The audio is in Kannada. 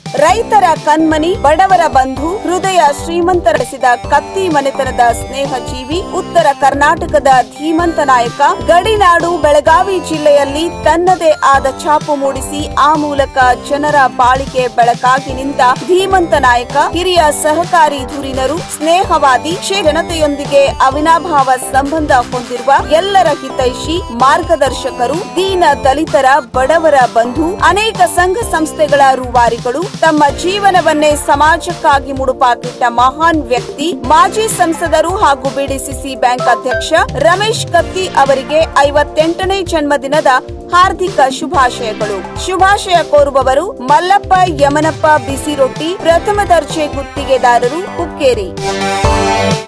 ರೈತರ ಕಣ್ಮನಿ ಬಡವರ ಬಂಧು ಹೃದಯ ಶ್ರೀಮಂತರೆಸಿದ ಕತ್ತಿ ಮನೆತನದ ಸ್ನೇಹ ಜೀವಿ ಉತ್ತರ ಕರ್ನಾಟಕದ ಧೀಮಂತ ನಾಯಕ ಗಡಿನಾಡು ಬೆಳಗಾವಿ ಜಿಲ್ಲೆಯಲ್ಲಿ ತನ್ನದೇ ಆದ ಛಾಪು ಮೂಡಿಸಿ ಆ ಮೂಲಕ ಜನರ ಬಾಳಿಗೆ ಬೆಳಕಾಗಿ ನಿಂತ ಧೀಮಂತ ನಾಯಕ ಹಿರಿಯ ಸಹಕಾರಿ ಧುರೀಣರು ಸ್ನೇಹವಾದಿ ಕ್ಷೇ ಜನತೆಯೊಂದಿಗೆ ಅವಿನಾಭಾವ ಸಂಬಂಧ ಹೊಂದಿರುವ ಎಲ್ಲರ ಹಿತೈಷಿ ಮಾರ್ಗದರ್ಶಕರು ದೀನ ದಲಿತರ ಬಡವರ ಬಂಧು ಅನೇಕ ಸಂಘ ಸಂಸ್ಥೆಗಳ ರೂವಾರಿಗಳು ತಮ್ಮ ಜೀವನವನ್ನೇ ಸಮಾಜಕ್ಕಾಗಿ ಮುಡುಪಾಕಿಟ್ಟ ಮಹಾನ್ ವ್ಯಕ್ತಿ ಮಾಜಿ ಸಂಸದರು ಹಾಗೂ ಬಿಡಿಸಿಸಿ ಬ್ಯಾಂಕ್ ಅಧ್ಯಕ್ಷ ರಮೇಶ್ ಕತ್ತಿ ಅವರಿಗೆ ಐವತ್ತೆಂಟನೇ ಜನ್ಮದಿನದ ಹಾರ್ದಿಕ ಶುಭಾಶಯಗಳು ಶುಭಾಶಯ ಕೋರುವವರು ಮಲ್ಲಪ್ಪ ಯಮನಪ್ಪ ಬಿಸಿ ರೊಟ್ಟಿ ಪ್ರಥಮ ದರ್ಜೆ ಗುತ್ತಿಗೆದಾರರು ಹುಕ್ಕೇರಿ